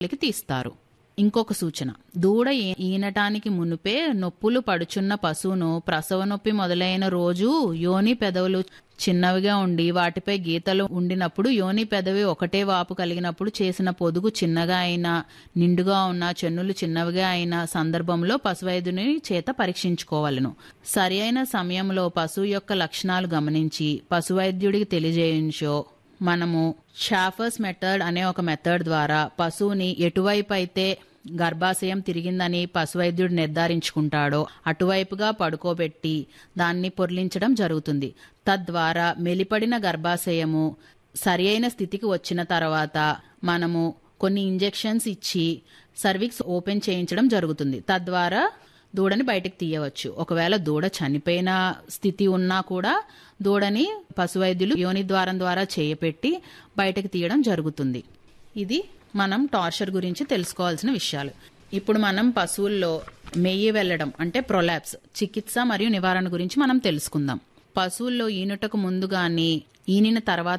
కి తీస్తారు ఇంకొక సూచన దూడ ఈ- ఈనటానికి మునుపే నొప్పులు పడుచున్న పశువును ప్రసవ నొప్పి మొదలైన రోజు యోని పెదవులు చిన్నవిగా ఉండి వాటిపై గీతలు ఉండినప్పుడు యోని పెదవి ఒకటే వాపు కలిగినప్పుడు చేసిన పొదుగు చిన్నగా అయినా నిండుగా ఉన్న చెన్నులు చిన్నవిగా అయిన సందర్భంలో పశువైద్యుని చేత పరీక్షించుకోవాలను సరి అయిన సమయంలో పశువు యొక్క లక్షణాలు గమనించి పశువైద్యుడికి తెలియజేయించో మనము షాఫర్స్ మెథడ్ అనే ఒక మెథడ్ ద్వారా పశువుని ఎటువైపు అయితే గర్భాశయం తిరిగిందని పశువైద్యుడు నిర్ధారించుకుంటాడో అటువైపుగా పడుకోబెట్టి దాన్ని పొర్లించడం జరుగుతుంది తద్వారా మెలిపడిన గర్భాశయము సరి అయిన స్థితికి వచ్చిన తర్వాత మనము కొన్ని ఇంజెక్షన్స్ ఇచ్చి సర్విక్స్ ఓపెన్ చేయించడం జరుగుతుంది తద్వారా దూడని బయటకు తీయవచ్చు ఒకవేళ దూడ చనిపోయిన స్థితి ఉన్నా కూడా దూడని పశువైద్యులు యోని ద్వారం ద్వారా చేయపెట్టి బయటకు తీయడం జరుగుతుంది ఇది మనం టార్చర్ గురించి తెలుసుకోవాల్సిన విషయాలు ఇప్పుడు మనం పశువుల్లో మెయ్యి వెళ్ళడం అంటే ప్రొలాప్స్ చికిత్స మరియు నివారణ గురించి మనం తెలుసుకుందాం పశువుల్లో ఈనుటకు ముందు గాని ఈనిన తర్వాత